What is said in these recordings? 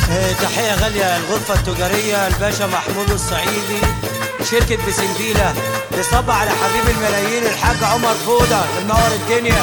آه، تحية غالية الغرفة التجارية الباشا محمود الصعيدي شركة بسنديلة بيصب على حبيب الملايين الحاج عمر فودة منور الدنيا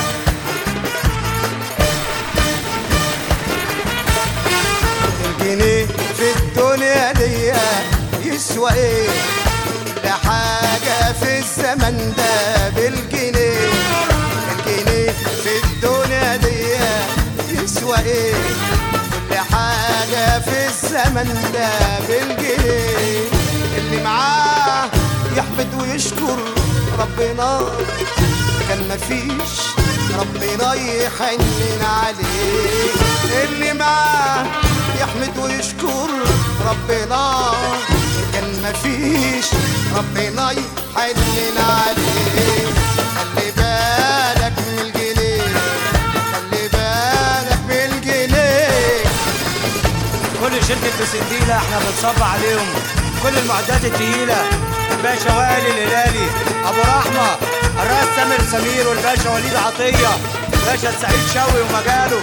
الجنيه في الدنيا دي يسوى ايه ده حاجة في الزمن ده بالجنيه الجنيه في الدنيا دي يسوى ايه كل حاجة في الزمن ده بالجنيه اللي معاه يحمد ويشكر ربنا كان مفيش ربنا يحنن عليه اللي معاه يحمد ويشكر ربنا كان مفيش ربنا يحنن عليه خلي بالك من الجنيه خلي بالك من الجنيه كل شركة بسنديلة احنا بنصب عليهم كل المعدات التقيلة الباشا وائل الهلالي ابو رحمة الرئيس سامر سمير والباشا وليد عطية الباشا سعيد شوقي ومجاله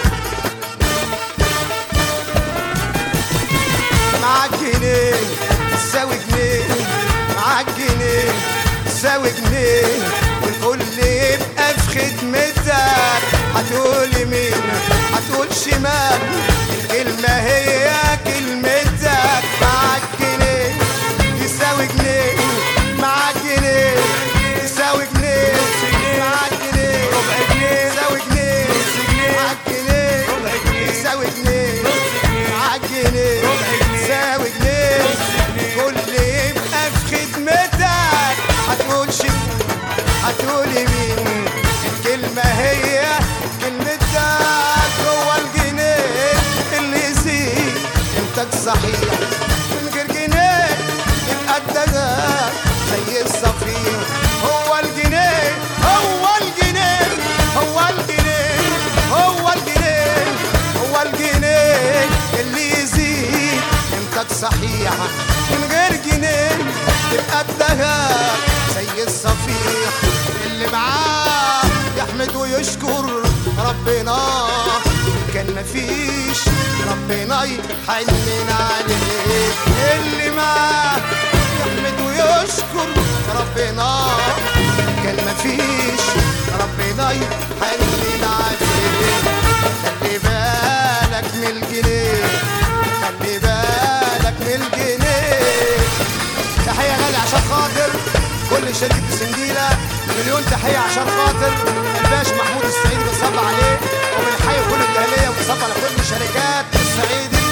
معاك جنيه تساوي جنيه معاك جنيه تساوي جنيه والكل يبقى في خدمتك هتقول يمين هتقول شمال الكلمة هي كلمتك معاك جنيه تساوي جنيه معاك جنيه تساوي جنيه معاك جنيه ربع جنيه تساوي جنيه نص جنيه معاك جنيه ربع جنيه تساوي جنيه نص جنيه معاك جنيه ربع جنيه تساوي جنيه كل يبقى في خدمتك هتقول شيء هتقول يمين الكلمة هي كلمتك هو الجنيه اللي يزيد انتك صحيح من غير جنيه يبقى الدجال زي الصفير هو الجنيه هو الجنيه هو الجنيه هو الجنيه هو الجنيه اللي يزيد قيمتك صحيح من غير جنيه تبقى الدهب زي الصفيح اللي معاه يحمد ويشكر ربنا كان مفيش ربنا يحنن عليه اللي معاه يحمد ويشكر ربنا كان مفيش ربنا يحنن عليه خلي بالك من الجنيه خلي بالك من الجنيه تحية غالية عشان خاطر كل شركة سنديلة مليون تحية عشان خاطر الباش محمود السعيدي بنصب عليه وبنحيي كل الجاهلية وبنصب على كل شركات السعيدي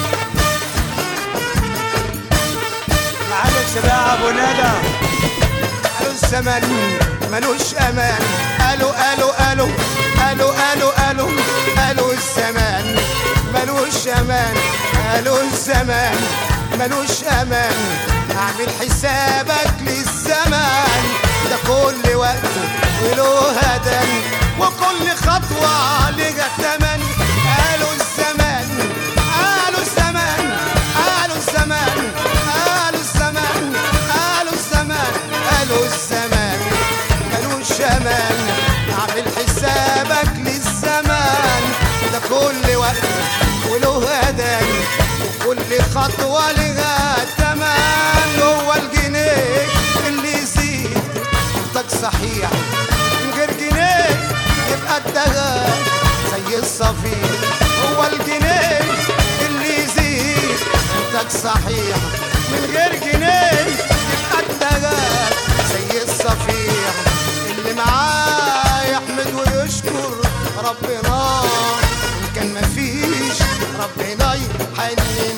معلم سباع ابو ندى قالوا الزمن ملوش امان قالوا قالوا قالوا قالوا قالوا قالوا قالوا الزمان ملوش امان قالوا الزمان ملوش امان اعمل حسابك للزمان ده كل وقت وله هدن وكل خطوة لها تمن قالوا الزمان قالوا الزمان قالوا الزمان قالوا الزمان قالوا الزمان قالوا الزمان ملوش امان اعمل حسابك للزمان ده كل وقت وله اذان وكل خطوه لها تمام هو الجنيه اللي يزيد قيمتك صحيح من غير جنيه يبقى الدهب زي الصفير هو الجنيه اللي يزيد قيمتك صحيح من غير جنيه يبقى الدهب زي الصفيح اللي معاه يحمد ويشكر ربنا إن كان مفيش ربنا يحنن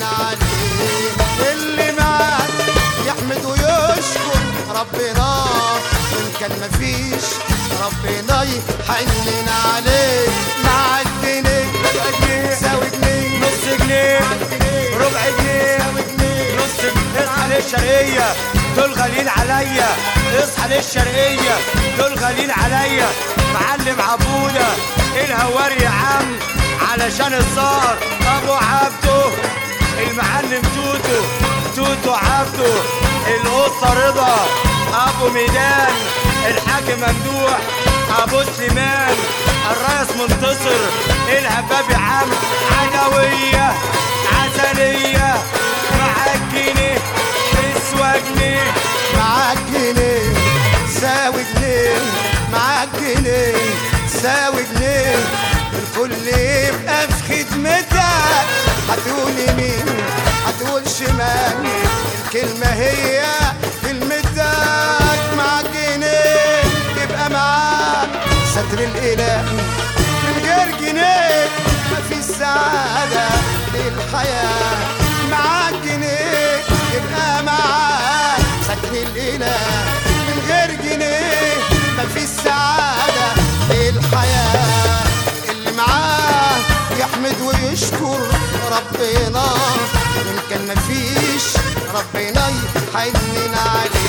عليه اللي معاه يحمد ويشكر ربنا إن كان مفيش ربنا يحنن عليه مع الجنيه تساوي جنيه نص جنيه ربع جنيه تساوي جنيه نص جنيه اصحى للشرقية دول غاليين عليا اصحى للشرقية دول غاليين عليا معلم عبودة الهواري يا عم علشان الصار ابو عبده المعلم توتو توتو عبده القصة رضا ابو ميدان الحاج ممدوح ابو سليمان الرئيس منتصر الهباب عم عدوية عسلية بتساوي جنيه الكل يبقى في خدمتك هتقول يمين هتقول شمال الكلمة هي كلمتك مع جنيه يبقى معاك ستر الإله من غير جنيه مفيش سعادة للحياة معاك جنيه يبقى معاك ستر الإله من غير جنيه مفيش سعادة للحياة اللي معاه يحمد ويشكر ربنا إن كان مفيش ربنا يحنن عليه